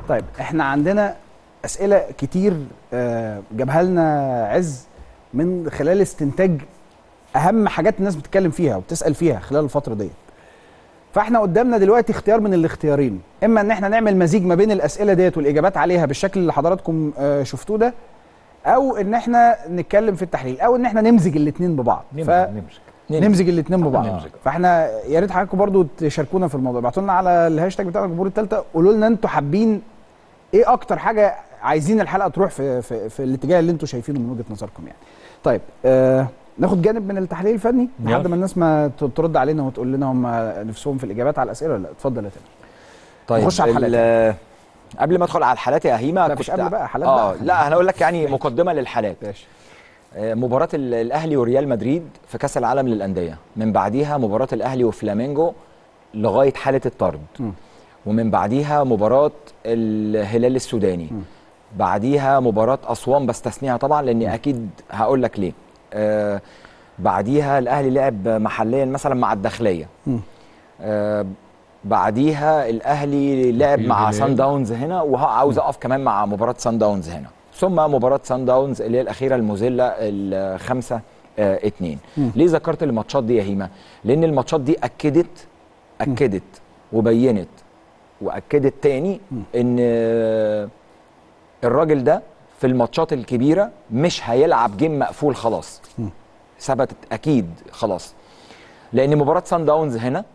طيب احنا عندنا اسئله كتير آه، جابها لنا عز من خلال استنتاج اهم حاجات الناس بتتكلم فيها وبتسال فيها خلال الفتره ديت فاحنا قدامنا دلوقتي اختيار من الاختيارين اما ان احنا نعمل مزيج ما بين الاسئله ديت والاجابات عليها بالشكل اللي حضراتكم آه، شفتوه ده او ان احنا نتكلم في التحليل او ان احنا نمزج الاثنين ببعض نمزج ف... نمزج نمزج الاثنين ببعض نمزج. فاحنا يا ريت حضراتكم برضو تشاركونا في الموضوع ابعتوا لنا على الهاشتاج بتاع الجمهور الثالثه قولوا لنا انتوا حابين ايه اكتر حاجه عايزين الحلقه تروح في في, في الاتجاه اللي انتوا شايفينه من وجهه نظركم يعني طيب آه ناخد جانب من التحليل الفني لحد يلا. ما الناس ما ت- ترد علينا وتقول لنا هم نفسهم في الاجابات على الاسئله ولا لا اتفضل يا تامر طيب نخش على الحالات. ال- قبل ما ادخل على الحالات يا هيما لا، مش كنت- قبل بقى، حالات اه بقى. لا انا اقول لك يعني مقدمه للحالات ماشي آه، مباراة ال- الأهلي وريال مدريد في كأس العالم للأندية من بعديها مباراة الأهلي وفلامينجو لغاية حالة الطرد م. ومن بعديها مباراة الهلال السوداني بعديها مباراة أسوان بستثنيها طبعا لأني أكيد هقول لك ليه آه بعديها الأهلي لعب محليا مثلا مع الداخلية م. آه بعديها الأهلي لعب في مع الهلال. سان داونز هنا وعاوز أقف كمان مع مباراة سان داونز هنا ثم مباراة سان داونز اللي هي الأخيرة المذلة الخمسة آه اتنين مم. ليه ذكرت الماتشات دي يا هيما لأن الماتشات دي أكدت أكدت وبينت وأكدت تاني إن آه، الراجل ده في الماتشات الكبيرة مش هيلعب جيم مقفول خلاص مم. ثبتت أكيد خلاص لأن مباراة سان داونز هنا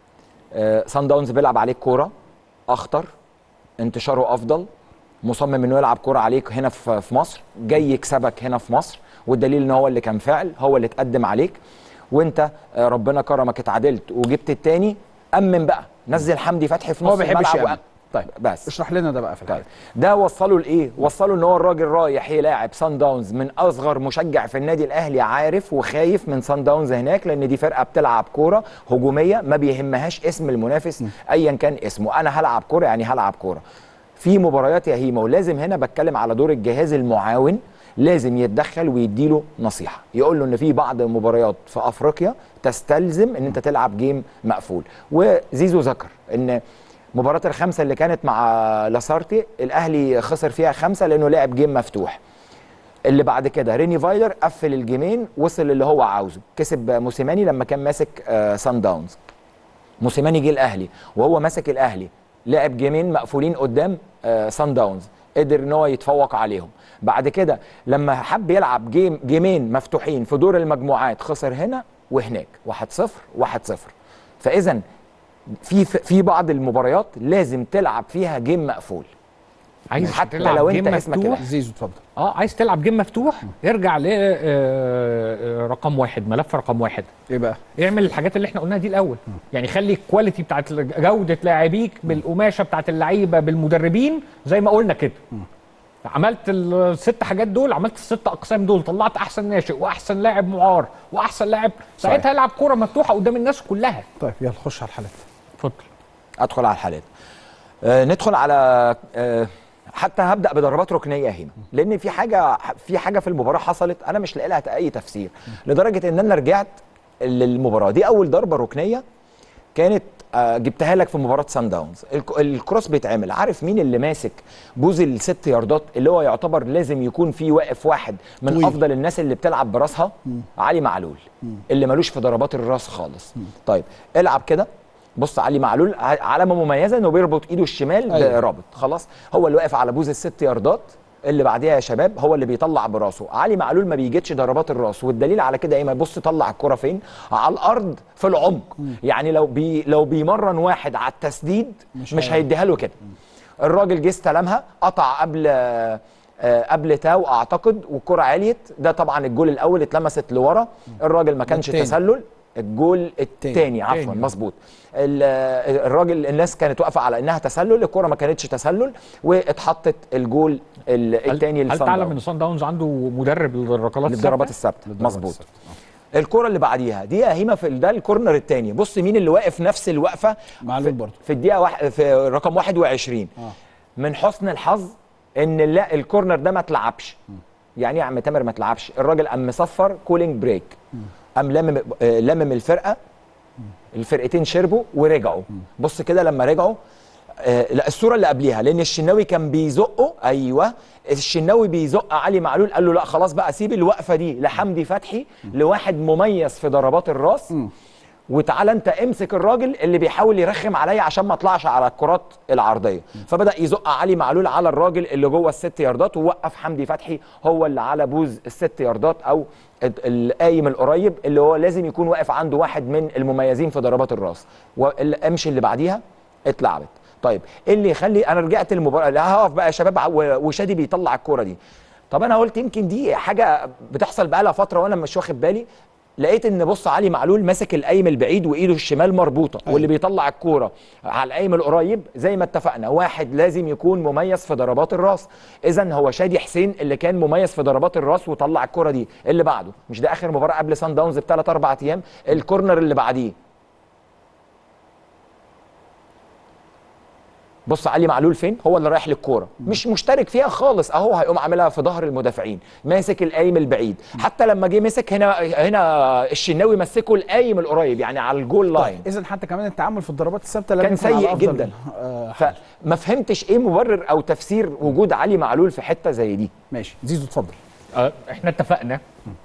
آه، سان داونز بيلعب عليك كورة أخطر انتشاره أفضل مصمم انه يلعب كوره عليك هنا في في مصر جاي يكسبك هنا في مصر والدليل ان هو اللي كان فاعل هو اللي اتقدم عليك وانت آه، ربنا كرمك اتعادلت وجبت التاني امن بقى نزل حمدي فتحي في نص هو ما بيحبش الملعب يأمن. وأ- طيب بس اشرح لنا ده بقى في الحلقه طيب ده وصله لايه؟ وصله ان هو الراجل رايح يلاعب سان داونز من اصغر مشجع في النادي الاهلي عارف وخايف من سان داونز هناك لان دي فرقه بتلعب كوره هجوميه ما بيهمهاش اسم المنافس ايا كان اسمه انا هلعب كوره يعني هلعب كوره في مباريات يا هيما ولازم هنا بتكلم على دور الجهاز المعاون لازم يتدخل ويديله نصيحه يقول له ان في بعض المباريات في افريقيا تستلزم ان انت تلعب جيم مقفول وزيزو ذكر ان مباراة الخمسة اللي كانت مع لاسارتي الأهلي خسر فيها خمسة لأنه لعب جيم مفتوح اللي بعد كده ريني فايلر قفل الجيمين وصل اللي هو عاوزه كسب موسيماني لما كان ماسك آه، سان داونز موسيماني جه الاهلي وهو ماسك الاهلي لعب جيمين مقفولين قدام آه، سان داونز قدر ان هو يتفوق عليهم بعد كده لما حب يلعب جيم جيمين مفتوحين في دور المجموعات خسر هنا وهناك 1-0 1-0 فاذا في في بعض المباريات لازم تلعب فيها جيم مقفول عايز حتى تلعب لو جيم انت اسمك مفتوح كده. زيزو اتفضل اه عايز تلعب جيم مفتوح ارجع ل آه، رقم واحد ملف رقم واحد ايه بقى اعمل الحاجات اللي احنا قلناها دي الاول يعني خلي الكواليتي بتاعت جوده لاعبيك بالقماشه بتاعت اللعيبه بالمدربين زي ما قلنا كده عملت الست حاجات دول عملت الست اقسام دول طلعت احسن ناشئ واحسن لاعب معار واحسن لاعب ساعتها العب كوره مفتوحه قدام الناس كلها طيب يلا خش على الحالات اتفضل ادخل على الحالات آه ندخل على آه حتى هبدا بضربات ركنيه هنا لان في حاجه في حاجه في المباراه حصلت انا مش لاقي لها اي تفسير لدرجه ان انا رجعت للمباراه دي اول ضربه ركنيه كانت آه، جبتها لك في مباراه سان داونز الك- الكروس بيتعمل عارف مين اللي ماسك بوز الست ياردات اللي هو يعتبر لازم يكون في واقف واحد من طويل. افضل الناس اللي بتلعب براسها علي معلول اللي ملوش في ضربات الراس خالص طيب العب كده بص علي معلول ع- علامه مميزه انه بيربط ايده الشمال أيوة. برابط خلاص هو اللي واقف على بوز الست ياردات اللي بعديها يا شباب هو اللي بيطلع براسه علي معلول ما بيجيتش ضربات الراس والدليل على كده ايه ما بص طلع الكره فين على الارض في العمق يعني لو بي لو بيمرن واحد على التسديد مش مش, مش هي- هيديها له كده الراجل جه استلمها قطع قبل آه، قبل تاو اعتقد والكره عليت ده طبعا الجول الاول اتلمست لورا الراجل ما كانش التاني. تسلل الجول الثاني عفوا تاني. مظبوط ال- الراجل الناس كانت واقفه على انها تسلل الكره ما كانتش تسلل واتحطت الجول الثاني هل تعلم ان صن داونز عنده مدرب للركلات للضربات الثابتة؟ الثابته مظبوط الكره اللي بعديها دي يا هيما في ده الكورنر الثاني بص مين اللي واقف نفس الوقفه معلول في, برضه. في الدقيقه واحد في رقم 21 آه. من حسن الحظ ان لا الكورنر ده ما اتلعبش يعني ايه يا عم تامر ما اتلعبش الراجل قام مصفر كولينج بريك قام لمم آه، لمم الفرقه الفرقتين شربوا ورجعوا بص كده لما رجعوا آه لا الصوره اللي قبليها لان الشناوي كان بيزقه ايوه الشناوي بيزق علي معلول قال له لا خلاص بقى سيب الوقفه دي لحمدي فتحي لواحد مميز في ضربات الراس وتعالى انت امسك الراجل اللي بيحاول يرخم عليا عشان ما اطلعش على الكرات العرضيه فبدا يزق علي معلول على الراجل اللي جوه الست ياردات ووقف حمدي فتحي هو اللي على بوز الست ياردات او ال- القايم القريب اللي هو لازم يكون واقف عنده واحد من المميزين في ضربات الراس وامشي اللي بعديها اتلعبت طيب ايه اللي يخلي انا رجعت المباراه لا هقف بقى يا شباب ع- و- وشادي بيطلع الكوره دي طب انا قلت يمكن دي حاجه بتحصل بقالها فتره وانا مش واخد بالي لقيت ان بص علي معلول ماسك القايم البعيد وايده الشمال مربوطه أيوة. واللي بيطلع الكوره على القايم القريب زي ما اتفقنا واحد لازم يكون مميز في ضربات الراس اذا هو شادي حسين اللي كان مميز في ضربات الراس وطلع الكوره دي اللي بعده مش ده اخر مباراه قبل سان داونز بثلاث اربع ايام الكورنر اللي بعديه بص علي معلول فين هو اللي رايح للكوره مش مشترك فيها خالص اهو هيقوم عاملها في ظهر المدافعين ماسك القايم البعيد حتى لما جه مسك هنا هنا الشناوي مسكه القايم القريب يعني على الجول لاين اذا حتى كمان التعامل في الضربات الثابته لم كان يكن على سيء أفضل- جدا. آه حال. فما فهمتش ايه مبرر او تفسير وجود علي معلول في حته زي دي ماشي زيزو اتفضل آه، احنا اتفقنا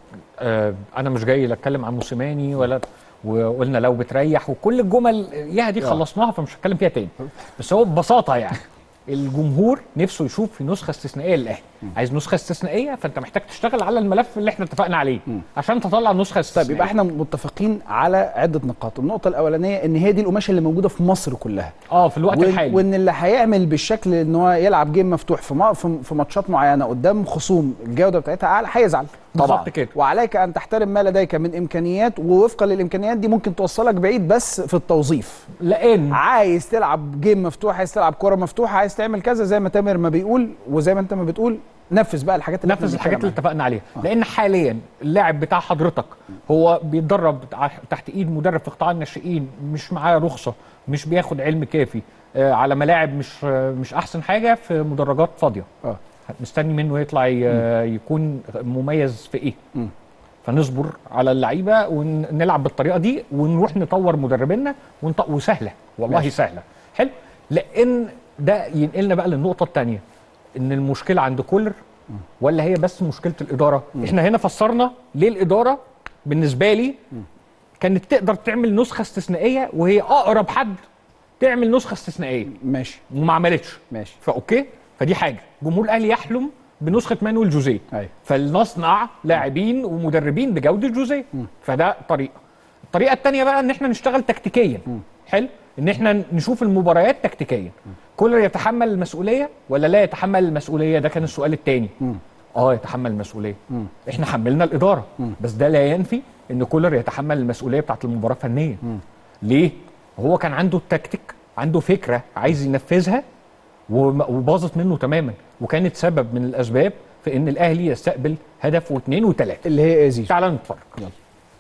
آه، انا مش جاي لا اتكلم عن موسيماني ولا وقلنا لو بتريح وكل الجمل يا دي آه. خلصناها فمش هتكلم فيها تاني بس هو ببساطه يعني الجمهور نفسه يشوف في نسخه استثنائيه للاهلي عايز نسخه استثنائيه فانت محتاج تشتغل على الملف اللي احنا اتفقنا عليه عشان تطلع نسخه طيب استثنائيه يبقى احنا متفقين على عده نقاط النقطه الاولانيه ان هي دي القماشه اللي موجوده في مصر كلها اه في الوقت وإن, الحالي وان اللي هيعمل بالشكل ان هو يلعب جيم مفتوح في ما- في في ماتشات معينه قدام خصوم الجوده بتاعتها اعلى هيزعل بالظبط كده وعليك ان تحترم ما لديك من امكانيات ووفقا للامكانيات دي ممكن توصلك بعيد بس في التوظيف لان عايز تلعب جيم مفتوح عايز تلعب كره مفتوحه عايز تعمل كذا زي ما تامر ما بيقول وزي ما انت ما بتقول نفذ بقى الحاجات اللي نفذ إحنا الحاجات اللي بنتكلم اتفقنا عليها لان حاليا اللاعب بتاع حضرتك هو بيتدرب ع- تحت ايد مدرب في قطاع الناشئين مش معاه رخصه مش بياخد علم كافي آه، على ملاعب مش آه، مش احسن حاجه في مدرجات فاضيه اه مستني منه يطلع ي- يكون مميز في ايه مم. فنصبر على اللعيبه ونلعب بالطريقه دي ونروح نطور مدربينا ونط... وسهله والله ماشي. سهله حلو لان ده ينقلنا بقى للنقطه الثانيه ان المشكله عند كولر ولا هي بس مشكله الاداره احنا هنا فسرنا ليه الاداره بالنسبه لي كانت تقدر تعمل نسخه استثنائيه وهي اقرب حد تعمل نسخه استثنائيه ماشي وما عملتش ماشي فاوكي فدي حاجه جمهور الاهلي يحلم بنسخه مانويل جوزيه ايوه فلنصنع لاعبين ومدربين بجوده جوزيه فده طريقه الطريقه الثانيه بقى ان احنا نشتغل تكتيكيا حلو ان احنا نشوف المباريات تكتيكيا كولر يتحمل المسؤوليه ولا لا يتحمل المسؤوليه ده كان السؤال الثاني اه يتحمل المسؤوليه احنا حملنا الاداره بس ده لا ينفي ان كولر يتحمل المسؤوليه بتاعت المباراه فنيا ليه هو كان عنده التكتيك عنده فكره عايز ينفذها وم- وباظت منه تماما وكانت سبب من الاسباب في ان الاهلي يستقبل هدف واثنين وثلاثه اللي هي ايه زيزو تعال نتفرج يلا.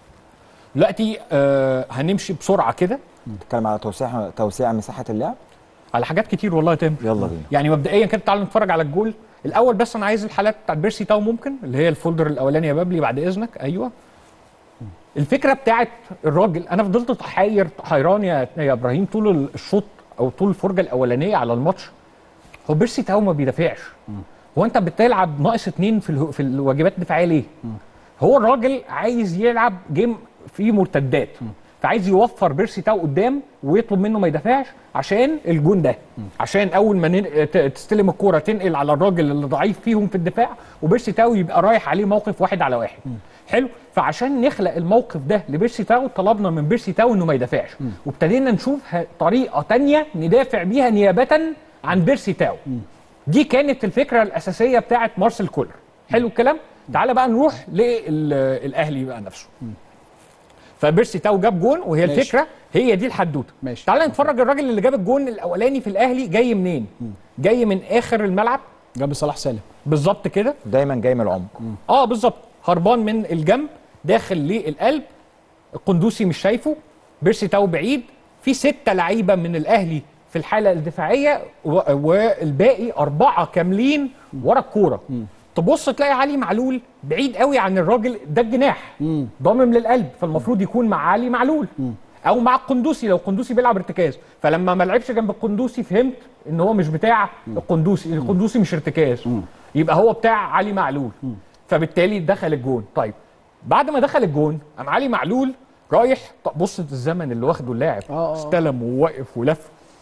دلوقتي آه هنمشي بسرعه كده بتتكلم على توسيع توسيع مساحه اللعب على حاجات كتير والله يا تامر يلا بينا يعني مبدئيا كده تعال نتفرج على الجول الاول بس انا عايز الحالات بتاعت بيرسي تاو ممكن اللي هي الفولدر الاولاني يا بابلي بعد اذنك ايوه الفكره بتاعت الراجل انا فضلت حير حيران يا يا ابراهيم طول الشوط او طول الفرجه الاولانيه على الماتش هو بيرسي تاو ما بيدافعش هو انت بتلعب ناقص اتنين في اله- في الواجبات الدفاعيه ليه؟ هو الراجل عايز يلعب جيم فيه مرتدات فعايز يوفر بيرسي تاو قدام ويطلب منه ما يدافعش عشان الجون ده عشان اول ما نن- ت- تستلم الكوره تنقل على الراجل اللي ضعيف فيهم في الدفاع وبيرسي تاو يبقى رايح عليه موقف واحد على واحد حلو فعشان نخلق الموقف ده لبيرسي تاو طلبنا من بيرسي تاو انه ما يدافعش وابتدينا نشوف ه- طريقه تانية ندافع بيها نيابه عن بيرسي تاو دي كانت الفكره الاساسيه بتاعت مارسيل كولر حلو الكلام تعال بقى نروح للاهلي بقى نفسه فبيرسي تاو جاب جون وهي ماشي. الفكره هي دي الحدوته ماشي. تعال نتفرج الراجل اللي جاب الجون الاولاني في الاهلي جاي منين جاي من اخر الملعب جنب صلاح سالم بالظبط كده دايما جاي من العمق اه بالظبط هربان من الجنب داخل للقلب القندوسي مش شايفه بيرسي تاو بعيد في ستة لعيبة من الأهلي في الحالة الدفاعية و- والباقي أربعة كاملين ورا الكورة تبص تلاقي علي معلول بعيد قوي عن الراجل ده الجناح ضامم للقلب فالمفروض يكون مع علي معلول او مع القندوسي لو القندوسي بيلعب ارتكاز فلما ما لعبش جنب القندوسي فهمت ان هو مش بتاع القندوسي القندوسي مش ارتكاز يبقى هو بتاع علي معلول فبالتالي دخل الجون طيب بعد ما دخل الجون قام علي معلول رايح طب بص الزمن اللي واخده اللاعب آه، آه. استلم ووقف ولف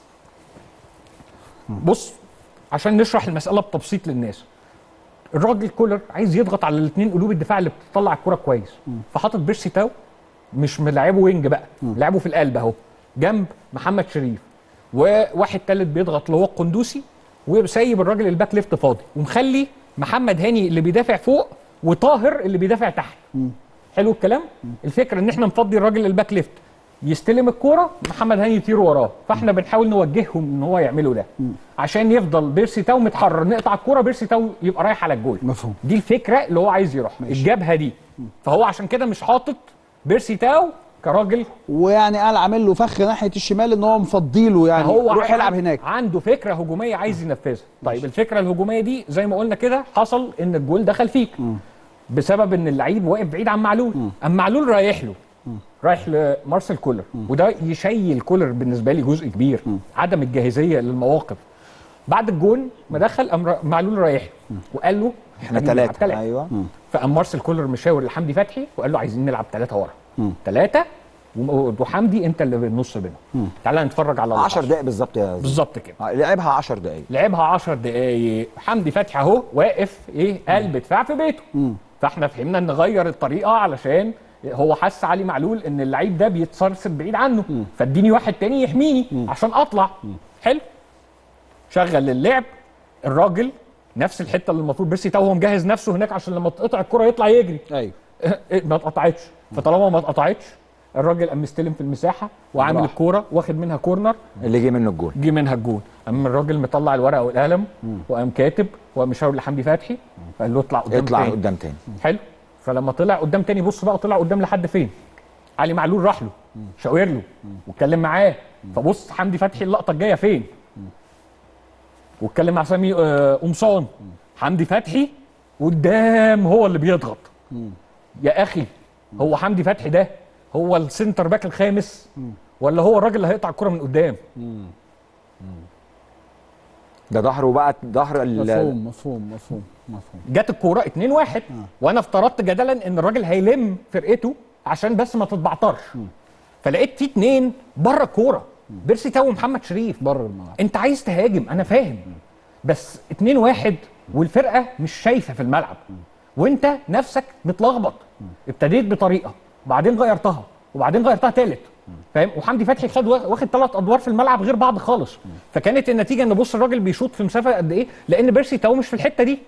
بص عشان نشرح المساله بتبسيط للناس الراجل كولر عايز يضغط على الاثنين قلوب الدفاع اللي بتطلع الكرة كويس فحاطط بيرسي تاو مش ملاعبه وينج بقى لعبه في القلب اهو جنب محمد شريف وواحد تالت بيضغط اللي هو القندوسي وسايب الراجل الباك ليفت فاضي ومخلي محمد هاني اللي بيدافع فوق وطاهر اللي بيدافع تحت حلو الكلام الفكره ان احنا نفضي الراجل الباك ليفت يستلم الكوره محمد هاني يطير وراه فاحنا بنحاول نوجههم ان هو يعملوا ده عشان يفضل بيرسي تاو متحرر نقطع الكوره بيرسي تاو يبقى رايح على الجول مفهوم. دي الفكره اللي هو عايز يروح الجبهه دي فهو عشان كده مش حاطط بيرسي تاو كراجل ويعني قال عامل له فخ ناحيه الشمال ان هو مفضيله يعني هو روح عن- يلعب هناك عنده فكره هجوميه عايز ينفذها طيب الفكره الهجوميه دي زي ما قلنا كده حصل ان الجول دخل فيك بسبب ان اللعيب واقف بعيد عن معلول اما معلول رايح له رايح لمارسيل كولر وده يشيل كولر بالنسبه لي جزء كبير عدم الجاهزيه للمواقف بعد الجون ما دخل قام را- معلول رايح له وقال له احنا هنلعب ثلاثه تلاتة. ايوه فقام مارسيل كولر مشاور لحمدي فتحي وقال له عايزين نلعب ثلاثه ورا ثلاثه وحمدي انت اللي بالنص بينهم تعالى نتفرج على 10 العشرة. دقائق بالظبط يا زيزو. بالظبط كده آه، لعبها 10 دقائق لعبها 10 دقايق حمدي فتحي اهو واقف ايه قلب دفاع في بيته فاحنا فهمنا ان نغير الطريقه علشان هو حس علي معلول ان اللعيب ده بيتسرسب بعيد عنه فاديني واحد تاني يحميني عشان اطلع حلو شغل اللعب الراجل نفس الحته اللي المفروض بيرسي تاو هو مجهز نفسه هناك عشان لما تقطع الكره يطلع يجري ايوه ما اتقطعتش فطالما ما اتقطعتش الراجل قام مستلم في المساحه وعامل راح. الكوره واخد منها كورنر اللي جه منه الجول جه منها الجول اما الراجل مطلع الورقه والقلم وقام كاتب وقام مشاور لحمدي فتحي قال له اطلع قدام اطلع تاني. قدام تاني حلو فلما طلع قدام تاني بص بقى طلع قدام لحد فين علي معلول راح له شاور له واتكلم معاه فبص حمدي فتحي اللقطه الجايه فين واتكلم مع سامي آه، قمصان حمدي فتحي قدام هو اللي بيضغط يا اخي هو حمدي فتحي ده هو السنتر باك الخامس ولا هو الراجل اللي هيقطع الكره من قدام ده ظهره بقى ظهر ال- مفهوم مفهوم مفهوم مفهوم جت الكوره 2 1 وانا افترضت جدلا ان الراجل هيلم فرقته عشان بس ما تتبعترش فلقيت في اتنين بره الكوره بيرسي تاو ومحمد شريف بره الملعب انت عايز تهاجم انا فاهم بس 2 1 والفرقه مش شايفه في الملعب وانت نفسك متلخبط ابتديت بطريقه وبعدين غيرتها وبعدين غيرتها تالت فاهم وحمدي فتحي خد وا- واخد ثلاث ادوار في الملعب غير بعض خالص فكانت النتيجه ان بص الراجل بيشوط في مسافه قد ايه لان بيرسي تاو مش في الحته دي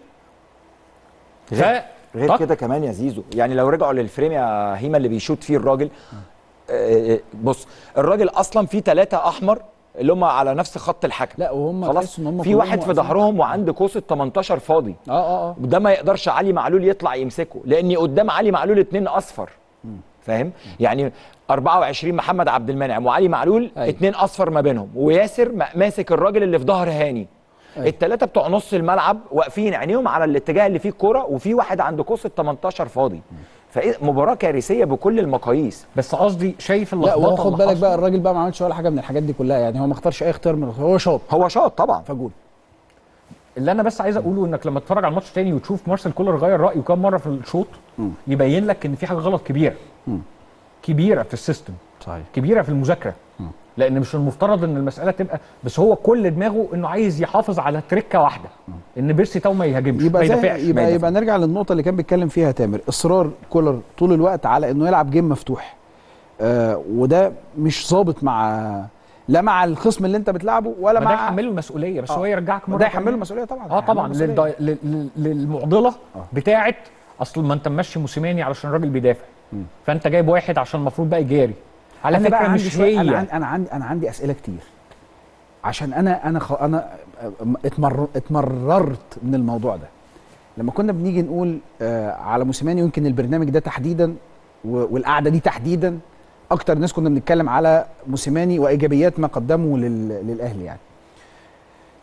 غير, غير طق. كده كمان يا زيزو يعني لو رجعوا للفريم يا هيما اللي بيشوط فيه الراجل آه، آه، بص الراجل اصلا فيه ثلاثه احمر اللي هم على نفس خط الحكم لا وهم خلاص تحس ان هم في كلهم واحد في واقفين. ظهرهم وعنده كوسه 18 فاضي اه اه اه وده ما يقدرش علي معلول يطلع يمسكه لان قدام علي معلول اتنين اصفر فاهم يعني 24 محمد عبد المنعم وعلي معلول أيوة. اتنين اصفر ما بينهم وياسر م- ماسك الراجل اللي في ظهر هاني أيوة. الثلاثه بتوع نص الملعب واقفين عينيهم على الاتجاه اللي فيه الكوره وفي واحد عنده كوسه 18 فاضي فمباراه كارثيه بكل المقاييس بس قصدي شايف لا اللخبطه وهو خد اللي بالك حاصلة؟ بقى الراجل بقى ما عملش ولا حاجه من الحاجات دي كلها يعني هو ما اختارش اي اختيار من هو شاط هو شاط طبعا فجول اللي انا بس عايز اقوله انك لما تتفرج على الماتش تاني وتشوف مارسيل كولر غير رايه كام مره في الشوط يبين لك ان في حاجه غلط كبيره كبيره في السيستم صحيح كبيره في المذاكره لان مش المفترض ان المساله تبقى بس هو كل دماغه انه عايز يحافظ على تركه واحده ان بيرسي تاو ما يهاجمش ما يبقى زي يدافعش ما يبقى يدافعش. يبقى نرجع للنقطه اللي كان بيتكلم فيها تامر اصرار كولر طول الوقت على انه يلعب جيم مفتوح آه وده مش ظابط مع لا مع الخصم اللي انت بتلعبه ولا ما ده مع يحمله المسؤوليه بس آه. هو يرجعك مره ده يحمله تانية. المسؤوليه طبعا اه يحمله طبعا المسؤولية. للد... لل- لل- للمعضله بتاعه اصل ما انت ممشي موسيماني علشان الراجل بيدافع فانت جايب واحد عشان المفروض بقى يجاري على انا فكره بقى عندي مش شوية انا هي عندي انا عندي انا عندي اسئله كتير عشان انا انا خ... انا اتمر... اتمررت من الموضوع ده لما كنا بنيجي نقول آه على موسيماني يمكن البرنامج ده تحديدا و... والقعده دي تحديدا اكتر ناس كنا بنتكلم على موسيماني وايجابيات ما قدمه لل... للاهلي يعني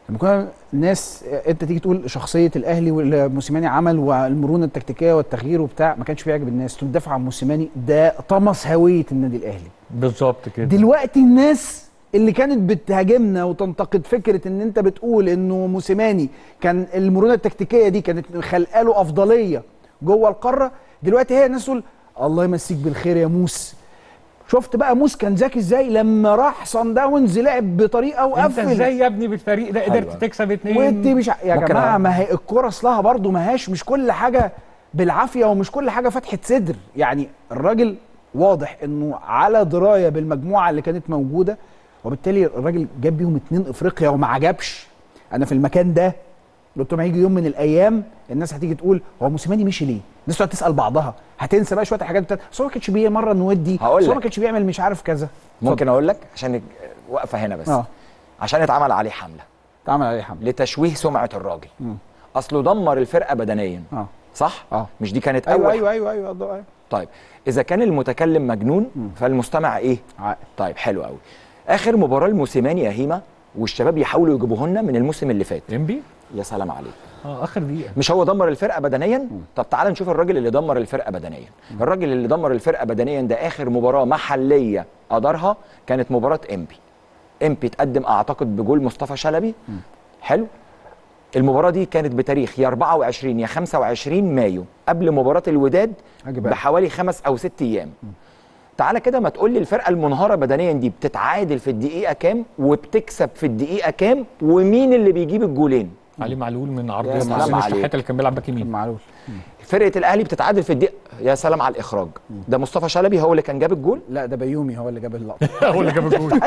لما كنا الناس انت تيجي تقول شخصيه الاهلي والموسيماني عمل والمرونه التكتيكيه والتغيير وبتاع ما كانش بيعجب الناس تقول دافع عن موسيماني ده طمس هويه النادي الاهلي بالظبط كده دلوقتي الناس اللي كانت بتهاجمنا وتنتقد فكره ان انت بتقول انه موسيماني كان المرونه التكتيكيه دي كانت خلقه له افضليه جوه القاره دلوقتي هي الناس تقول الله يمسيك بالخير يا موس شفت بقى موس كان ذكي ازاي لما راح صن داونز لعب بطريقه انت وقفل ازاي يا ابني بالفريق ده قدرت أيوة. تكسب اتنين وانت مش ع- يا ممكن جماعه أ- ما هي الكوره اصلها برضو ما هاش مش كل حاجه بالعافيه ومش كل حاجه فتحه صدر يعني الراجل واضح انه على درايه بالمجموعه اللي كانت موجوده وبالتالي الراجل جاب بيهم اتنين افريقيا وما عجبش انا في المكان ده قلت لهم هيجي يوم من الايام الناس هتيجي تقول هو موسيماني مشي ليه؟ الناس تقعد تسال بعضها هتنسى بقى شويه الحاجات بتاعت بس هو ما كانش بيمرن ودي هقول بس هو لك. ما كانش بيعمل مش عارف كذا ممكن اقول لك عشان واقفه هنا بس اه عشان اتعمل عليه حمله اتعمل عليه حمله لتشويه سمعه الراجل مم. اصله دمر الفرقه بدنيا اه صح اه مش دي كانت ايوه اول ايوه ايوه ايوه, أيوة, أيوة. طيب اذا كان المتكلم مجنون مم. فالمستمع ايه عاقل طيب حلو قوي اخر مباراه الموسيماني يا هيما والشباب يحاولوا يجيبوه لنا من الموسم اللي فات انبي يا سلام عليك اه اخر دقيقه مش هو دمر الفرقه بدنيا طب تعال نشوف الراجل اللي دمر الفرقه بدنيا الراجل اللي دمر الفرقه بدنيا ده اخر مباراه محليه ادارها كانت مباراه امبي امبي تقدم اعتقد بجول مصطفى شلبي حلو المباراه دي كانت بتاريخ يا 24 يا 25 مايو قبل مباراه الوداد أجي بقى. بحوالي خمس او ست ايام تعالى كده ما تقول لي الفرقه المنهاره بدنيا دي بتتعادل في الدقيقه كام وبتكسب في الدقيقه كام ومين اللي بيجيب الجولين علي معلول من يا عرضيه سلام محسن عليك. الشحات اللي كان بيلعب باك يمين معلول فرقه الاهلي بتتعادل في الدقيقه يا سلام على الاخراج ده مصطفى شلبي هو اللي كان جاب الجول لا ده بيومي هو اللي جاب اللقطه هو اللي جاب الجول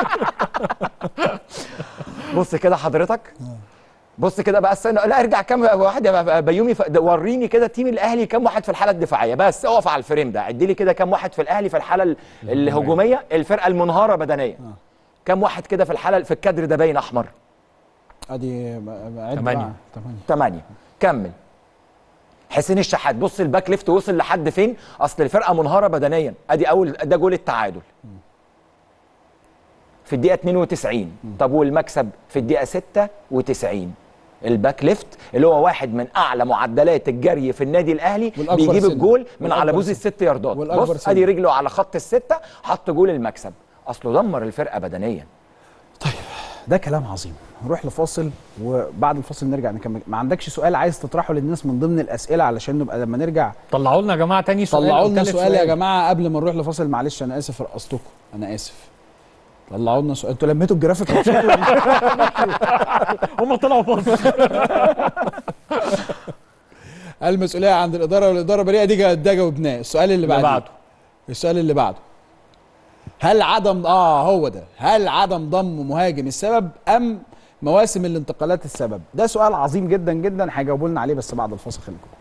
بص كده حضرتك بص كده بقى استنى لا ارجع كام واحد يا بيومي ف- ده وريني كده تيم الاهلي كام واحد في الحاله الدفاعيه بس اقف على الفريم ده عد لي كده كام واحد في الاهلي في الحاله ال- الهجوميه الفرقه المنهاره بدنيا كام واحد كده في الحاله في الكادر ده باين احمر ادي عد تمانية. بقى. تمانية ثمانية كمل حسين الشحات بص الباك ليفت وصل لحد فين اصل الفرقه منهاره بدنيا ادي اول ده جول التعادل في الدقيقه 92 طب والمكسب في الدقيقه 96 الباك ليفت اللي هو واحد من اعلى معدلات الجري في النادي الاهلي والأكبر بيجيب سنا. الجول من والأكبر على بوز سنا. الست ياردات والأكبر بص سنا. ادي رجله على خط السته حط جول المكسب اصله دمر الفرقه بدنيا ده كلام عظيم نروح لفاصل وبعد الفاصل نرجع نكمل ما عندكش سؤال عايز تطرحه للناس من ضمن الاسئله علشان نبقى لما نرجع طلعوا لنا يا جماعه تاني سؤال طلعوا أو لنا تالت سؤال يا جماعه قبل ما نروح لفاصل معلش انا اسف رقصتكم انا اسف طلعوا لنا سؤال انتوا لميتوا الجرافيك ومشيتوا؟ هم طلعوا فاصل المسؤوليه عند الاداره والاداره بريئه دي جا- ده جاوبناه السؤال اللي اللي بعده بعده السؤال اللي بعده هل عدم اه هو ده هل عدم ضم مهاجم السبب ام مواسم الانتقالات السبب ده سؤال عظيم جدا جدا هيجاوبوا لنا عليه بس بعد الفاصل خليكم